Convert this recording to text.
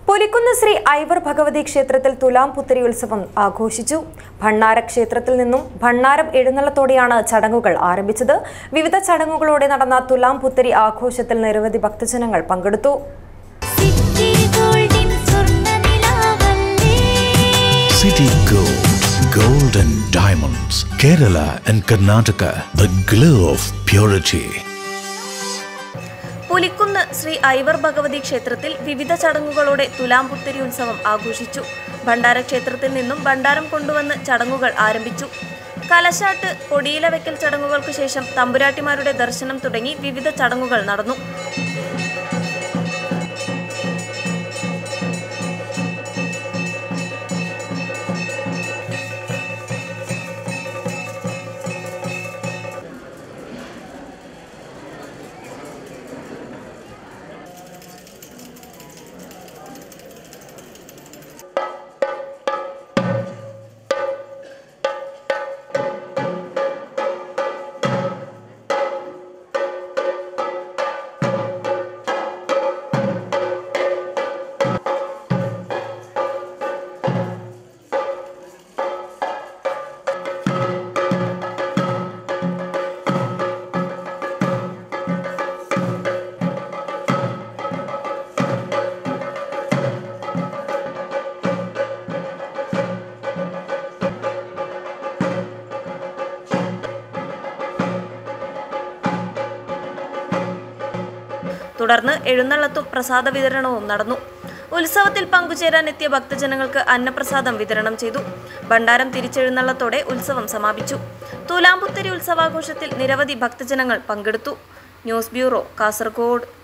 പുലിക്കുന്ന് ശ്രീ ഐവർ ഭഗവതി ക്ഷേത്രത്തിൽ തുലാം പുത്തരി ഉത്സവം ആഘോഷിച്ചു ഭണ്ണാര ക്ഷേത്രത്തിൽ നിന്നും ഭണ്ണാരം എഴുന്നള്ളത്തോടെയാണ് ചടങ്ങുകൾ ആരംഭിച്ചത് വിവിധ ചടങ്ങുകളോടെ നടന്ന തുലാം പുത്തരി ആഘോഷത്തിൽ നിരവധി ഭക്തജനങ്ങൾ പങ്കെടുത്തു സിറ്റി ഗോൾഡിൻ സ്വർണ്ണനിലാവല്ലേ City Gold, Gold and Diamonds, Kerala and Karnataka, the glow of purity. Pulikkunnu Sree Aivar Bhagavathi ക്ഷേത്രത്തിൽ വിവിധ ചടങ്ങുകളോടെ തുലാംപുത്തരി ഉത്സവം ആഘോഷിച്ചു ഭണ്ഡാര ക്ഷേത്രത്തിൽ നിന്നും ഭണ്ഡാരം കൊണ്ടുവന്ന് ചടങ്ങുകൾ ആരംഭിച്ചു കലശാട്ട് കൊടിയില വെക്കൽ ചടങ്ങുകൾക്ക് ശേഷം തമ്പുരാട്ടിമാരുടെ ദർശനം തുടങ്ങി വിവിധ ചടങ്ങുകൾ നടന്നു തുടർന്ന് എഴുന്നള്ളത്തും പ്രസാദ വിതരണവും നടന്നു ഉത്സവത്തിൽ പങ്കുചേരാൻ എത്തിയ ഭക്തജനങ്ങൾക്ക് അന്നപ്രസാദം വിതരണം ചെയ്തു ഭണ്ഡാരം തിരിച്ചെഴുന്നള്ളത്തോടെ ഉത്സവം സമാപിച്ചു തുലാംപുത്തരി ഉത്സവാഘോഷത്തിൽ നിരവധി ഭക്തജനങ്ങൾ പങ്കെടുത്തു ന്യൂസ് ബ്യൂറോ കാസർഗോഡ്